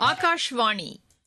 ஆகாஷ்வாணி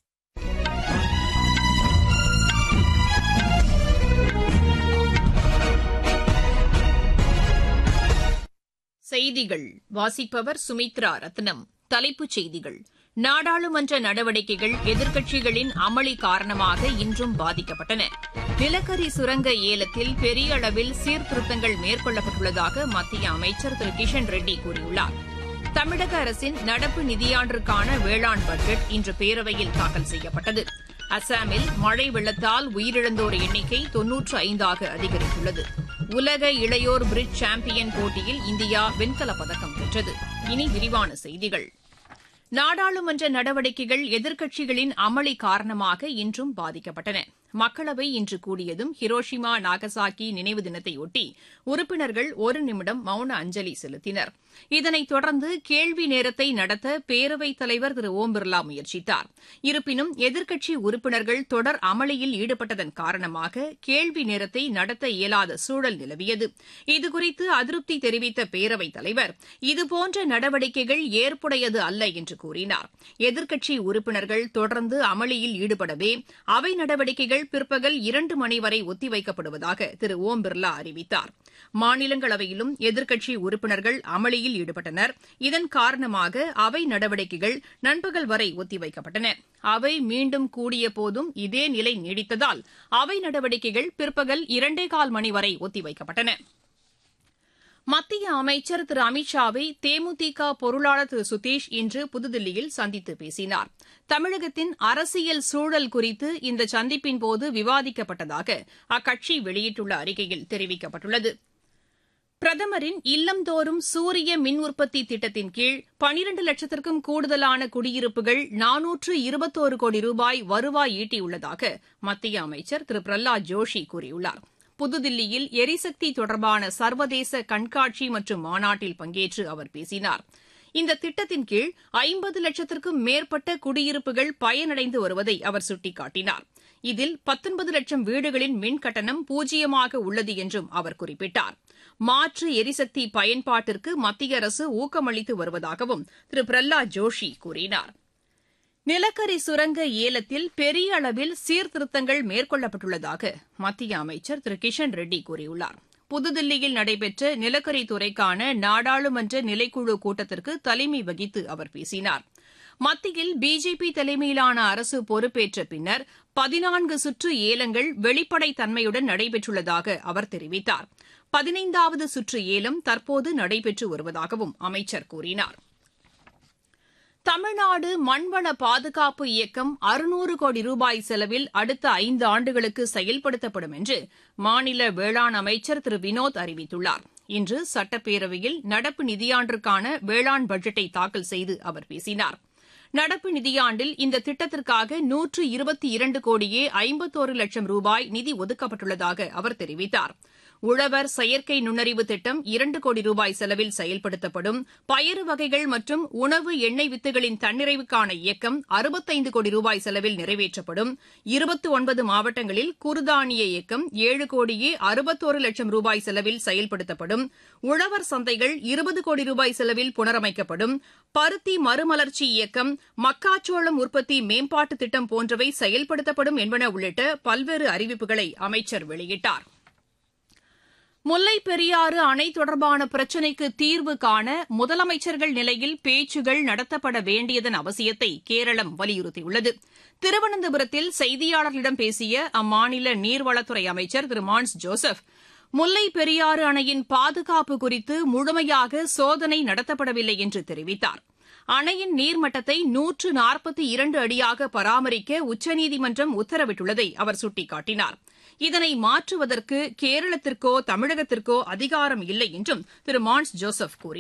செய்திகள் வாசிப்பவர் சுமித்ரா ரத்னம் தலைப்புச் செய்திகள் நாடாளுமன்ற நடவடிக்கைகள் எதிர்க்கட்சிகளின் அமளி காரணமாக இன்றும் பாதிக்கப்பட்டன நிலக்கரி சுரங்க ஏலத்தில் பெரிய அளவில் சீர்திருத்தங்கள் மேற்கொள்ளப்பட்டுள்ளதாக மத்திய அமைச்சர் திரு கிஷன் ரெட்டி கூறியுள்ளார் தமிழக அரசின் நடப்பு நிதியாண்டிற்கான வேளாண் பட்ஜெட் இன்று பேரவையில் தாக்கல் செய்யப்பட்டது அசாமில் மழை வெள்ளத்தால் உயிரிழந்தோர் எண்ணிக்கை தொன்னூற்று ஐந்தாக அதிகரித்துள்ளது உலக இளையோர் பிரிட்ஜ் சாம்பியன் போட்டியில் இந்தியா வெண்கலப் பதக்கம் வென்றது இனி விரிவான செய்திகள் நாடாளுமன்ற நடவடிக்கைகள் எதிர்க்கட்சிகளின் அமளி காரணமாக இன்றும் பாதிக்கப்பட்டன மக்களவை இன்று கூடியதும் ஹிரோஷிமா நாகசாக்கி நினைவு தினத்தையொட்டி உறுப்பினர்கள் ஒரு நிமிடம் மௌன அஞ்சலி செலுத்தினர் இதனைத் தொடர்ந்து கேள்வி நேரத்தை நடத்த பேரவைத் தலைவர் திரு ஓம் பிர்லா முயற்சித்தார் இருப்பினும் எதிர்க்கட்சி உறுப்பினர்கள் தொடர் அமளியில் ஈடுபட்டதன் காரணமாக கேள்வி நேரத்தை நடத்த இயலாத சூழல் நிலவியது இதுகுறித்து அதிருப்தி தெரிவித்த பேரவைத் தலைவர் இதுபோன்ற நடவடிக்கைகள் ஏற்புடையது அல்ல என்று கூறினார் எதிர்க்கட்சி உறுப்பினர்கள் தொடர்ந்து அமளியில் ஈடுபடவே அவை நடவடிக்கைகள் பிற்பகல் இரண்டு மணி வரை ஒத்திவைக்கப்படுவதாக திரு ஓம் பிர்லா அறிவித்தார் மாநிலங்களவையிலும் எதிர்க்கட்சி உறுப்பினர்கள் அமளியில் ஈடுபட்டனர் இதன் காரணமாக அவை நடவடிக்கைகள் நண்பகல் வரை ஒத்திவைக்கப்பட்டன அவை மீண்டும் கூடியபோதும் இதே நிலை நீடித்ததால் அவை நடவடிக்கைகள் பிற்பகல் இரண்டேகால் மணி வரை ஒத்திவைக்கப்பட்டன மத்திய அமைச்சர் திரு அமித் ஷாவை தேமுதிக பொருளாளர் திரு சுதீஷ் இன்று புதுதில்லியில் சந்தித்து பேசினார் தமிழகத்தின் அரசியல் சூழல் குறித்து இந்த சந்திப்பின்போது விவாதிக்கப்பட்டதாக அக்கட்சி வெளியிட்டுள்ள அறிக்கையில் தெரிவிக்கப்பட்டுள்ளது பிரதமரின் இல்லந்தோறும் சூரிய மின் உற்பத்தி திட்டத்தின் கீழ் பனிரண்டு லட்சத்திற்கும் கூடுதலான குடியிருப்புகள் நானூற்று இருபத்தோரு கோடி ரூபாய் வருவாய் ஈட்டியுள்ளதாக மத்திய அமைச்சர் திரு பிரஹ்லாத் ஜோஷி கூறியுள்ளார் புதுதில்லியில் எரிசக்தி தொடர்பான சர்வதேச கண்காட்சி மற்றும் மாநாட்டில் பங்கேற்று அவர் பேசினார் இந்த திட்டத்தின் கீழ் ஐம்பது லட்சத்திற்கும் மேற்பட்ட குடியிருப்புகள் பயனடைந்து வருவதை அவர் சுட்டிக்காட்டினார் இதில் பத்தொன்பது லட்சம் வீடுகளின் மின் கட்டணம் பூஜ்ஜியமாக உள்ளது என்றும் அவர் குறிப்பிட்டார் மாற்று எரிசக்தி பயன்பாட்டிற்கு மத்திய அரசு ஊக்கமளித்து வருவதாகவும் திரு பிரஹ்லாத் ஜோஷி கூறினார் நிலக்கரி சுரங்க ஏலத்தில் பெரிய அளவில் சீர்திருத்தங்கள் மேற்கொள்ளப்பட்டுள்ளதாக மத்திய அமைச்சர் திரு கிஷன் ரெட்டி கூறியுள்ளார் புதுதில்லியில் நடைபெற்ற நிலக்கரி துறைக்கான நாடாளுமன்ற நிலைக்குழு கூட்டத்திற்கு தலைமை வகித்து அவர் பேசினார் மத்தியில் பிஜேபி தலைமையிலான அரசு பொறுப்பேற்ற பின்னர் பதினான்கு சுற்று ஏலங்கள் வெளிப்படைத் தன்மையுடன் நடைபெற்றுள்ளதாக அவர் தெரிவித்தார் பதினைந்தாவது சுற்று ஏலம் தற்போது நடைபெற்று வருவதாகவும் அமைச்சர் கூறினார் தமிழ்நாடு மண்வள பாதுகாப்பு இயக்கம் அறுநூறு கோடி ரூபாய் செலவில் அடுத்த ஐந்து ஆண்டுகளுக்கு செயல்படுத்தப்படும் என்று மாநில வேளாண் அமைச்சர் திரு வினோத் அறிவித்துள்ளார் இன்று சட்டப்பேரவையில் நடப்பு நிதியாண்டிற்கான வேளாண் பட்ஜெட்டை தாக்கல் செய்து அவர் பேசினார் நடப்பு நிதியாண்டில் இந்த திட்டத்திற்காக நூற்று இருபத்தி இரண்டு கோடியே ஐம்பத்தோரு லட்சம் ரூபாய் நிதி ஒதுக்கப்பட்டுள்ளதாக அவர் தெரிவித்தார் உழவர் செயற்கை நுண்ணறிவு திட்டம் இரண்டு கோடி ரூபாய் செலவில் செயல்படுத்தப்படும் பயறு வகைகள் மற்றும் உணவு எண்ணெய் வித்துகளின் தன்னிறைவுக்கான இயக்கம் அறுபத்தைந்து கோடி ரூபாய் செலவில் நிறைவேற்றப்படும் இருபத்தி ஒன்பது மாவட்டங்களில் குறுதானிய இயக்கம் ஏழு கோடியே அறுபத்தோரு லட்சம் ரூபாய் செலவில் செயல்படுத்தப்படும் உழவர் சந்தைகள் இருபது கோடி ரூபாய் செலவில் புனரமைக்கப்படும் பருத்தி மறுமலர்ச்சி இயக்கம் மக்காச்சோளம் உற்பத்தி மேம்பாட்டு திட்டம் போன்றவை செயல்படுத்தப்படும் என்பன உள்ளிட்ட பல்வேறு அறிவிப்புகளை அமைச்சர் வெளியிட்டார் முல்லைப் பெரியாறு அணை தொடர்பான பிரச்சினைக்கு தீர்வு காண முதலமைச்சர்கள் நிலையில் பேச்சுகள் நடத்தப்பட வேண்டியதன் அவசியத்தை கேரளம் வலியுறுத்தியுள்ளது திருவனந்தபுரத்தில் செய்தியாளர்களிடம் பேசிய அம்மாநில நீர்வளத்துறை அமைச்சர் திரு மான்ஸ் ஜோசப் முல்லை பெரியாறு அணையின் பாதுகாப்பு குறித்து முழுமையாக சோதனை நடத்தப்படவில்லை என்று தெரிவித்தார் அணையின் நீர்மட்டத்தை நூற்று நாற்பத்தி இரண்டு அடியாக பராமரிக்க உச்சநீதிமன்றம் உத்தரவிட்டுள்ளதை அவர் சுட்டிக்காட்டினார் இதனை மாற்றுவதற்கு கேரளத்திற்கோ தமிழகத்திற்கோ அதிகாரம் இல்லை என்றும் திரு மான்ஸ் ஜோசப் கூறினார்